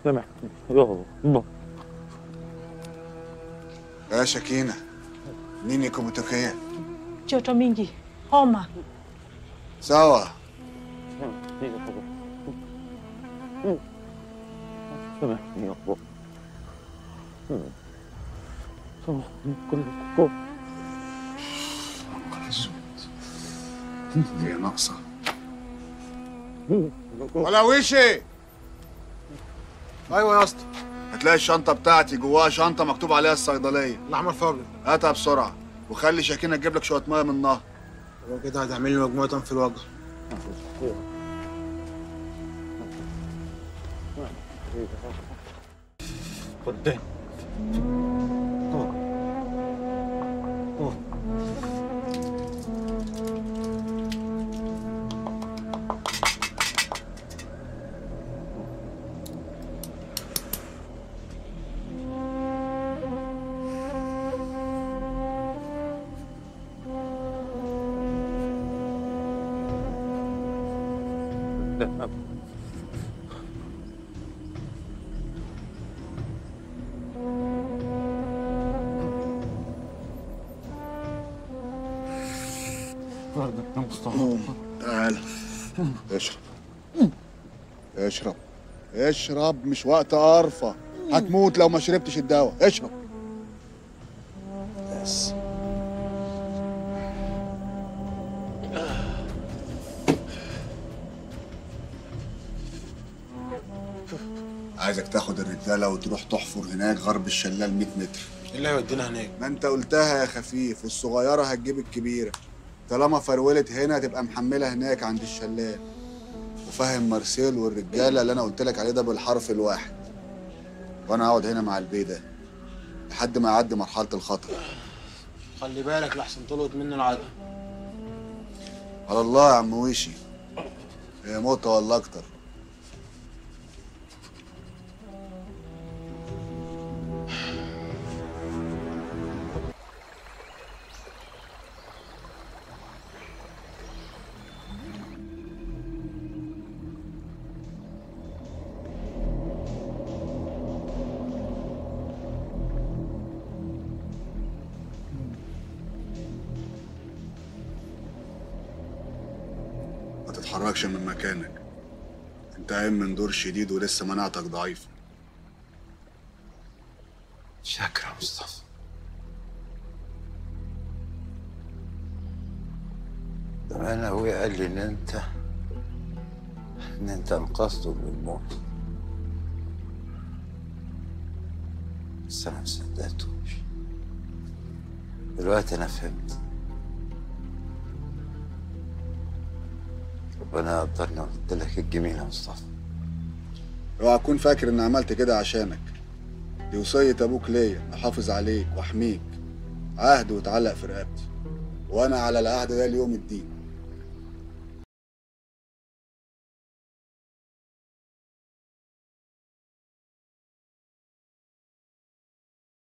سامح يابا يا شكينة nini kumetokea? joto mingi, homa. Sawa, سامح يابا سامح هي ناقصة ولا وشي ايوه يا اسطى هتلاقي الشنطة بتاعتي جواها شنطة مكتوب عليها الصيدلية الاحمر فابريك هاتها بسرعة وخلي شاكينة تجيب لك شوية مية من النهر هو كده هتعمل لي مجموعه في الوجه قدام يا مصطفى تعال اشرب اشرب اشرب مش وقت قرفة هتموت لو ما شربتش الدواء اشرب بس عايزك تاخد الرجاله وتروح تحفر هناك غرب الشلال 100 متر ايه اللي هيودينا هناك ما انت قلتها يا خفيف والصغيره هتجيب الكبيره طالما فرولت هنا تبقى محمله هناك عند الشلال وفهم مارسيل والرجاله اللي انا قلت لك عليه ده بالحرف الواحد وانا هقعد هنا مع البيه ده لحد ما يعدي مرحله الخطر خلي بالك لحسن تلقط منه العدل على الله يا عم ويشي هي موتة ولا اكتر ما تتحركش من مكانك انت قايم من دور شديد ولسه مناعتك ضعيفه شكرا يا مصطفى ده انا ابويا قال لي ان انت ان انت انقذته من الموت بس انا مصدقتوش دلوقتي انا فهمت ربنا قدرني وقلت لك الجميل يا مصطفى اوعى تكون فاكر اني عملت كده عشانك دي وصية ابوك ليا احافظ عليك واحميك عهد واتعلق في رقبتي وانا على العهد ده ليوم الدين